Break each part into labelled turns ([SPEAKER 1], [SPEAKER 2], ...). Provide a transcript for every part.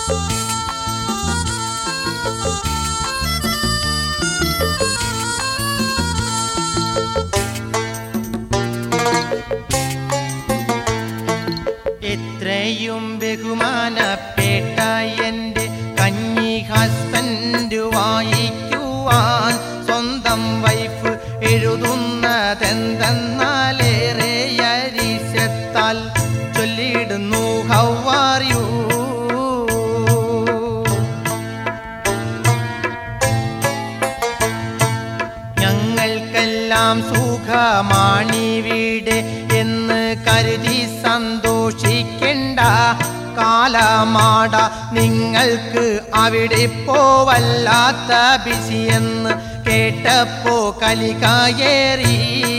[SPEAKER 1] എത്രയും ബഹുമാനപ്പെട്ട എൻ്റെ കഞ്ഞി ഹസ്ബൻഡ് വായിക്കുവാൻ സ്വന്തം വൈഫ് എഴുതുന്നതെന്തെന്നാലേറെ അരിശത്താൽ ചൊല്ലിടുന്നു ഹൗ ആർ യു ഞങ്ങൾക്കെല്ലാം സുഖമാണിവിടെ എന്ന് കരുതി സന്തോഷിക്കണ്ട കാലമാട നിങ്ങൾക്ക് അവിടെ പോവല്ലാത്ത ബിസിയെന്ന് കേട്ടപ്പോ കലികായേറി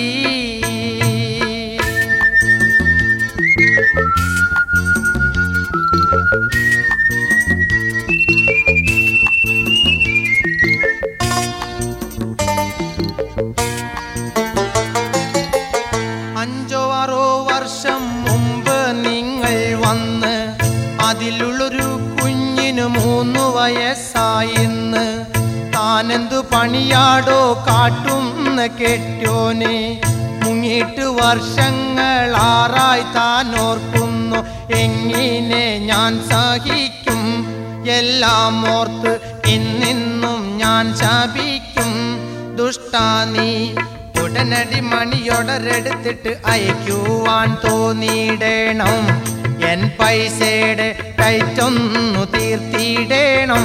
[SPEAKER 1] അഞ്ചോ ആറോ വർഷം മുമ്പ് നിങ്ങൾ വന്ന് അതിലുള്ളൊരു കുഞ്ഞിന് മൂന്ന് വയസ്സായിന്ന് താനെന്തു പണിയാടോ കാട്ടുന്ന കെട്ടോനെ മുങ്ങിയിട്ട് വർഷങ്ങളാറായി താൻ ഓർക്കുന്നു എങ്ങനെ ഞാൻ സഹിക്കും എല്ലാം ഓർത്ത് ഇന്നിന്നും ഞാൻ ശപിക്കും ദുഷ്ടാ നീ ഉടനടി മണിയൊടരെടുത്തിട്ട് അയക്കുവാൻ തോന്നിയിടണം എൻ പൈസയുടെ കയറ്റൊന്നു തീർത്തിയിടണം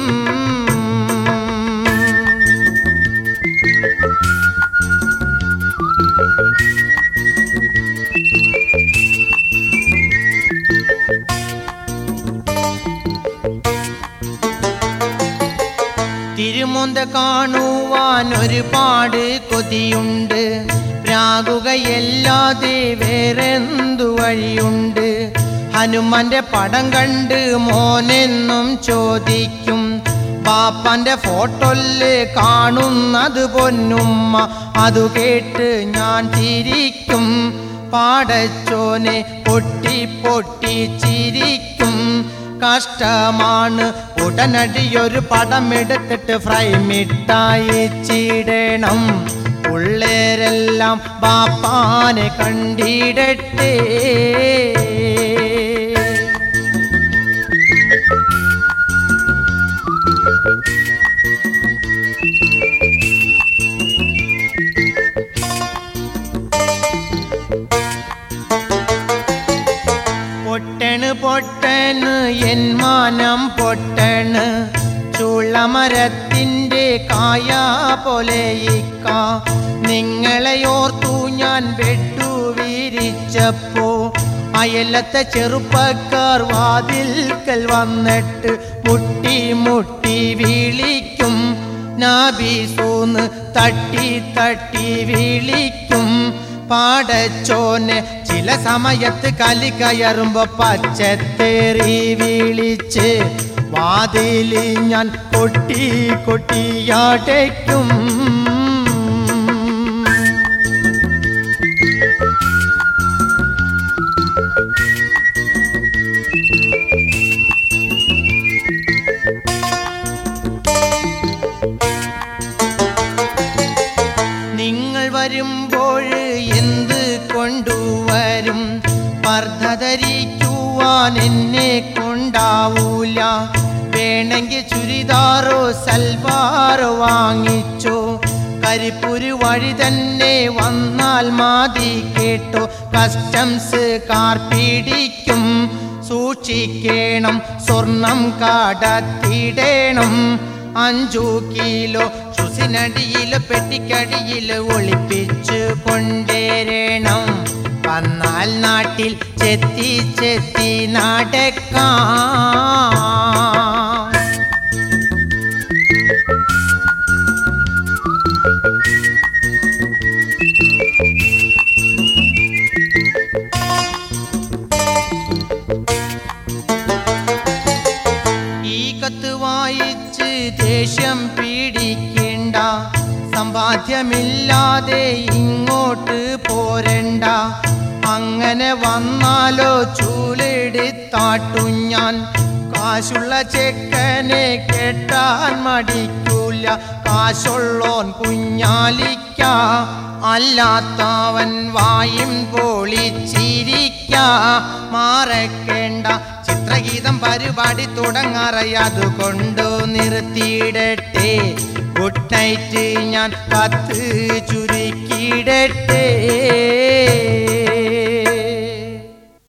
[SPEAKER 1] തിരുമൊന്ത കാണുവാൻ ഒരുപാട് കൊതിയുണ്ട് പ്രാകുകയല്ലാതെ വേറെന്തു വഴിയുണ്ട് ഹനുമാന്റെ പടം കണ്ട് മോനെന്നും ചോദിക്കും ബാപ്പന്റെ ഫോട്ടോല് കാണുന്നത് പൊന്നുമ്മ അതു കേട്ട് ഞാൻ ചിരിക്കും പാടച്ചോനെ പൊട്ടി പൊട്ടി ചിരിക്കും കഷ്ടമാണ് ഉടനടി ഒരു പടം എടുത്തിട്ട് ഫ്രൈമിട്ടായി ചീടണം പിള്ളേരെല്ലാം ബാപ്പാനെ കണ്ടിടട്ടെ പൊട്ടണ് പൊട്ടണ് എൻ മാനം പൊട്ടണ് ചുളമരത്തിൻ്റെ കായ പോലെ ഇക്ക നിങ്ങളെ ഓർത്തു ഞാൻ വെട്ടു വീരിച്ചപ്പോ അയലത്തെ ചെറുപ്പക്കാർ വാതിൽക്കൽ വന്നിട്ട് മുട്ടി മുട്ടി വിളിക്കും നാബീസൂന്ന് തട്ടി തട്ടി വിളിക്കും പാടച്ചോനെ ചില സമയത്ത് കലി കയറുമ്പോ പച്ചത്തേറി വിളിച്ച് വാതിലി ഞാൻ കൊട്ടി കൊട്ടിയാടയ്ക്കും നിങ്ങൾ വരുമ്പോൾ എന്ത് കൊണ്ടുവരും പർദ്ധധരിക്കുവാൻ എന്നെ കൊണ്ടാവൂല വേണമെങ്കിൽ ചുരിദാറോ സൽവാറോ വാങ്ങിച്ചോ കരിപ്പുരു വഴി തന്നെ വന്നാൽ മാതി കേട്ടോ കസ്റ്റംസ് കാർ പിടിക്കും സൂക്ഷിക്കണം സ്വർണം കടത്തിടണം അഞ്ചു കിലോ ചുസിനടിയില് പെട്ടിക്കടിയില് ഒളിപ്പിച്ചു കൊണ്ടേരണം വന്നാൽ നാട്ടിൽ ചെത്തി ചെത്തി നടക്കാം ഈ കത്ത് വായിച്ച് ദേഷ്യം പീഡിക്കേണ്ട സമ്പാദ്യമില്ലാതെ ഇങ്ങോട്ട് പോരണ്ട അങ്ങനെ വന്നാലോ ചൂലെടുത്താട്ടു ഞാൻ കാശുള്ള ചെക്കനെ കെട്ടാൻ മടിക്കൂല കാശുള്ളോൻ കുഞ്ഞാലിക്ക അല്ലാത്തവൻ വായും പൊളിച്ചിരിക്ക മാറക്കേണ്ട ചിത്രഗീതം പരിപാടി തുടങ്ങാറയത് കൊണ്ടു നിർത്തിയിടട്ടെ ഗുഡ് നൈറ്റ് ഞാൻ കത്ത് ചുരുക്കിയിടട്ടെ